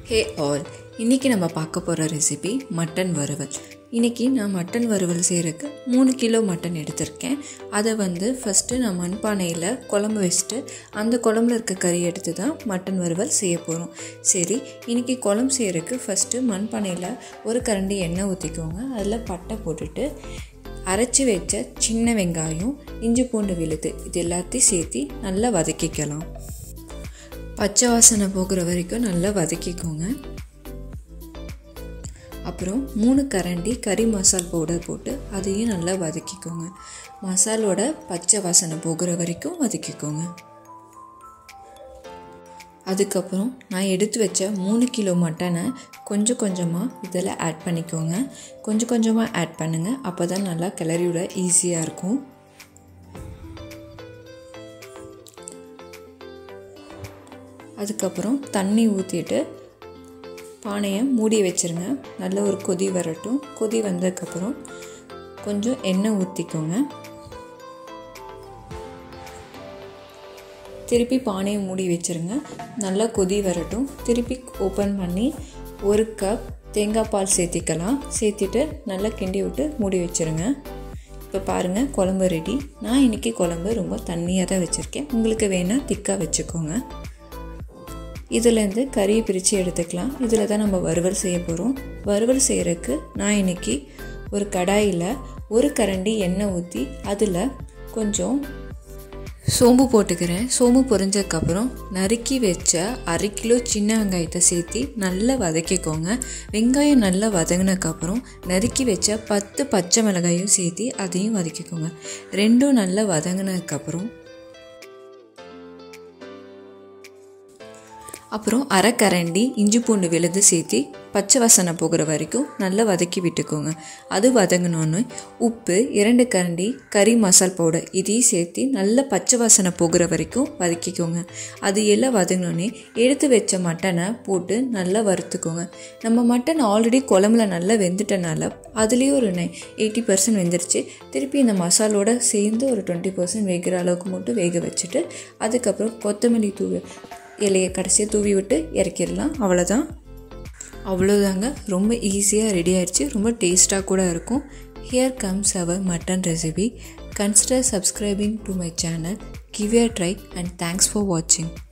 hey all இன்றைக்கி நம்ம பார்க்க போகிற ரெசிபி மட்டன் வறுவல் இன்றைக்கி நான் மட்டன் வறுவல் செய்கிறதுக்கு மூணு கிலோ மட்டன் எடுத்திருக்கேன் அதை வந்து ஃபஸ்ட்டு நான் மண்பானையில் குழம்பு வச்சுட்டு அந்த குழம்புல இருக்க கறி எடுத்து தான் மட்டன் வறுவல் செய்ய போகிறோம் சரி இன்றைக்கி குழம்பு செய்கிறதுக்கு ஃபஸ்ட்டு மண்பானையில் ஒரு கரண்டி எண்ணெய் ஊற்றிக்கோங்க அதில் பட்டை போட்டுட்டு அரைச்சி வச்ச சின்ன வெங்காயம் இஞ்சி பூண்டு விழுது இது எல்லாத்தையும் சேர்த்து நல்லா வதக்கிக்கலாம் பச்சை வாசனை போகிற வரைக்கும் நல்லா வதக்கிக்கோங்க அப்புறம் மூணு கரண்டி கறி மசால் பவுடர் போட்டு அதையும் நல்லா வதக்கிக்கோங்க மசாலோட பச்சை வாசனை போகிற வரைக்கும் வதக்கிக்கோங்க அதுக்கப்புறம் நான் எடுத்து வச்ச மூணு கிலோ மட்டனை கொஞ்சம் கொஞ்சமாக இதில் ஆட் பண்ணிக்கோங்க கொஞ்சம் கொஞ்சமாக ஆட் பண்ணுங்கள் அப்போ தான் நல்லா கிளறிவிட ஈஸியாக இருக்கும் அதுக்கப்புறம் தண்ணி ஊற்றிட்டு பானையை மூடி வச்சுருங்க நல்ல ஒரு கொதி வரட்டும் கொதி வந்ததுக்கப்புறம் கொஞ்சம் எண்ணெய் ஊற்றிக்கோங்க திருப்பி பானையை மூடி வச்சுருங்க நல்லா கொதி வரட்டும் திருப்பி ஓப்பன் பண்ணி ஒரு கப் தேங்காய் பால் சேர்த்திக்கலாம் சேர்த்திட்டு நல்லா கிண்டி விட்டு மூடி வச்சுருங்க இப்போ பாருங்கள் குழம்பு ரெடி நான் இன்றைக்கி குழம்பு ரொம்ப தண்ணியாக தான் வச்சுருக்கேன் உங்களுக்கு வேணால் திக்காக வச்சுக்கோங்க இதுலேருந்து கறியை பிரித்து எடுத்துக்கலாம் இதில் தான் நம்ம வறுவல் செய்ய போகிறோம் வறுவல் செய்கிறதுக்கு நான் இன்றைக்கி ஒரு கடாயில் ஒரு கரண்டி எண்ணெய் ஊற்றி அதில் கொஞ்சம் சோம்பு போட்டுக்கிறேன் சோம்பு பொரிஞ்சதுக்கப்புறம் நறுக்கி வச்ச அரை கிலோ சின்ன வெங்காயத்தை சேர்த்து நல்லா வதக்கிக்கோங்க வெங்காயம் நல்லா வதங்கினதுக்கப்புறம் நறுக்கி வச்ச பத்து பச்சை மிளகாயும் சேர்த்து அதையும் வதக்கிக்கோங்க ரெண்டும் நல்லா வதங்கினதுக்கப்புறம் அப்புறம் அரை கரண்டி இஞ்சி பூண்டு விழுது சேர்த்து பச்சை வாசனை போகிற வரைக்கும் நல்லா வதக்கி விட்டுக்கோங்க அது வதங்கினோன்னு உப்பு இரண்டு கரண்டி கறி மசால் பவுடர் இதையும் சேர்த்து நல்லா பச்சை வாசனை போகிற வரைக்கும் வதக்கிக்கோங்க அது எல்லாம் வதங்கினோன்னே எடுத்து வச்ச மட்டனை போட்டு நல்லா வறுத்துக்கோங்க நம்ம மட்டன் ஆல்ரெடி குழம்புல நல்லா வெந்துட்டனால அதுலேயும் ஒரு எயிட்டி பர்சன்ட் வெந்துருச்சு திருப்பி இந்த மசாலோட சேர்ந்து ஒரு டுவெண்ட்டி பர்சன்ட் வேகிற அளவுக்கு மட்டும் வேக வச்சுட்டு அதுக்கப்புறம் கொத்தமல்லி தூவி இலையை கடைசியாக தூவி விட்டு இறக்கிடலாம் அவ்வளோதான் அவ்வளோதாங்க ரொம்ப ஈஸியாக ரெடி ஆயிடுச்சு ரொம்ப டேஸ்ட்டாக கூட இருக்கும் here comes our mutton recipe consider subscribing to my channel give your try and thanks for வாட்சிங்